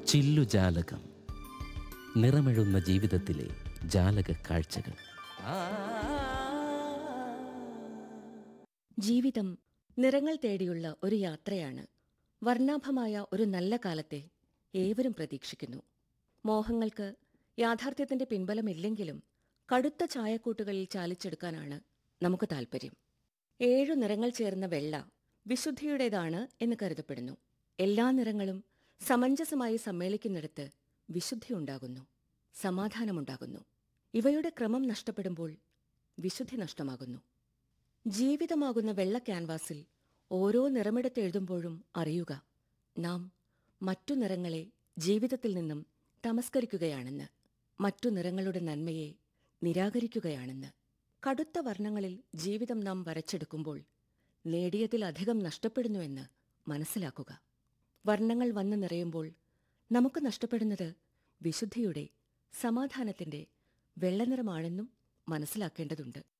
ചില്ലുജാലകം നിറമെഴുന്ന ജീവിതത്തിലെ ജാലക കാഴ്ചകൾ ജീവിതം നിറങ്ങൾ തേടിയുള്ള ഒരു യാത്രയാണ് വർണ്ണാഭമായ ഒരു നല്ല കാലത്തെ ഏവരും പ്രതീക്ഷിക്കുന്നു മോഹങ്ങൾക്ക് യാഥാർത്ഥ്യത്തിന്റെ പിൻബലമില്ലെങ്കിലും കടുത്ത ചായക്കൂട്ടുകളിൽ ചാലിച്ചെടുക്കാനാണ് നമുക്ക് താൽപ്പര്യം ഏഴു നിറങ്ങൾ ചേർന്ന വെള്ള വിശുദ്ധിയുടേതാണ് എന്ന് കരുതപ്പെടുന്നു എല്ലാ നിറങ്ങളും സമഞ്ജസമായി സമ്മേളിക്കുന്നിടത്ത് വിശുദ്ധിയുണ്ടാകുന്നു സമാധാനമുണ്ടാകുന്നു ഇവയുടെ ക്രമം നഷ്ടപ്പെടുമ്പോൾ വിശുദ്ധി നഷ്ടമാകുന്നു ജീവിതമാകുന്ന വെള്ള ക്യാൻവാസിൽ ഓരോ നിറമെടുത്ത് എഴുതുമ്പോഴും അറിയുക നാം മറ്റു നിറങ്ങളെ ജീവിതത്തിൽ നിന്നും തമസ്കരിക്കുകയാണെന്ന് മറ്റു നിറങ്ങളുടെ നന്മയെ നിരാകരിക്കുകയാണെന്ന് കടുത്ത വർണ്ണങ്ങളിൽ ജീവിതം നാം വരച്ചെടുക്കുമ്പോൾ നേടിയതിലധികം നഷ്ടപ്പെടുന്നുവെന്ന് മനസ്സിലാക്കുക വർണ്ണങ്ങൾ വന്നു നിറയുമ്പോൾ നമുക്ക് നഷ്ടപ്പെടുന്നത് വിശുദ്ധിയുടെ സമാധാനത്തിന്റെ വെള്ളനിറമാണെന്നും മനസ്സിലാക്കേണ്ടതുണ്ട്